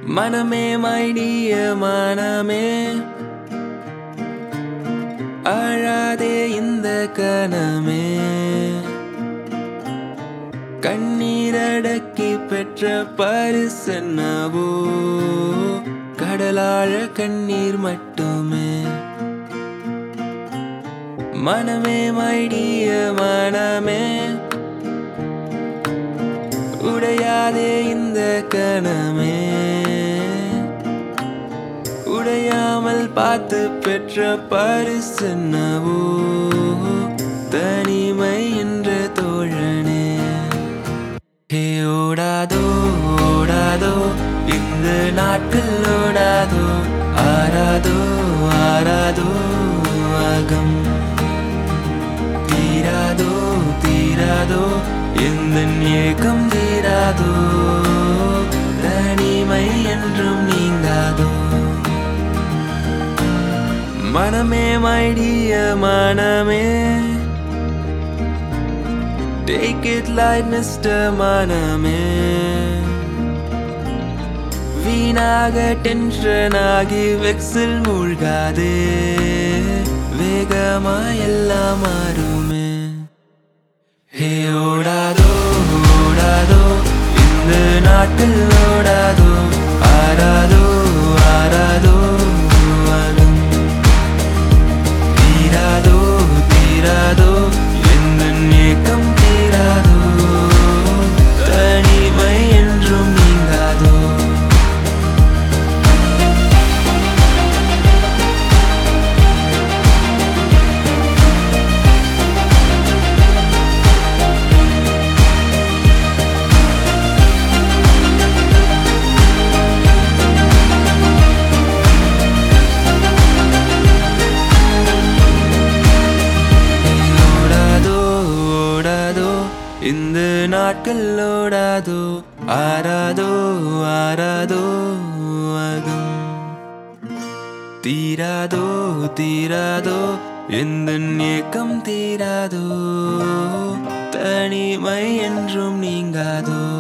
மனமே மைடிய மனமே அழாதே இந்த கணமே கண்ணீரடக்கி பெற்ற பரிசன்னவோ கடலாழ கண்ணீர் மட்டுமே மனமே மைடிய மனமே உடையாதே இந்த கணமே உடையாமல் பார்த்து பெற்ற பரிசன்னவோ தனிமை என்ற தோழனே ஹே ஓடாதோ ஓடாதோ இந்த நாட்கள் ஓடாதோ ஆராதோ ஆராதோ அகம் தீராதோ தீராதோ எந்த ஏக்கம் தீராதோ தனிமை என்றும் நீங்காதோ மனமே மைடிய மனமே Take it light, Mr. மனமே வீணாக டென்ஷன் ஆகி வெக்ஸில் மூழ்காதே வேகமா எல்லாம் மாறுமே ஹே ஓடாதோ ஓடாதோ இந்த நாட்கள் ஓடாதோ ஆராதோ ஆராதோ அகம் தீராதோ தீராதோ எந்த ஏக்கம் தீராதோ தனிமை என்றும் நீங்காதோ ஓடாதோ ஓடாதோ இந்த நாட்கள் ஓடாதோ ஆராதோ ஆராதோ அகம் தீராதோ தீராதோ எந்த ஏக்கம் தீராதோ தனிமை என்றும் நீங்காதோ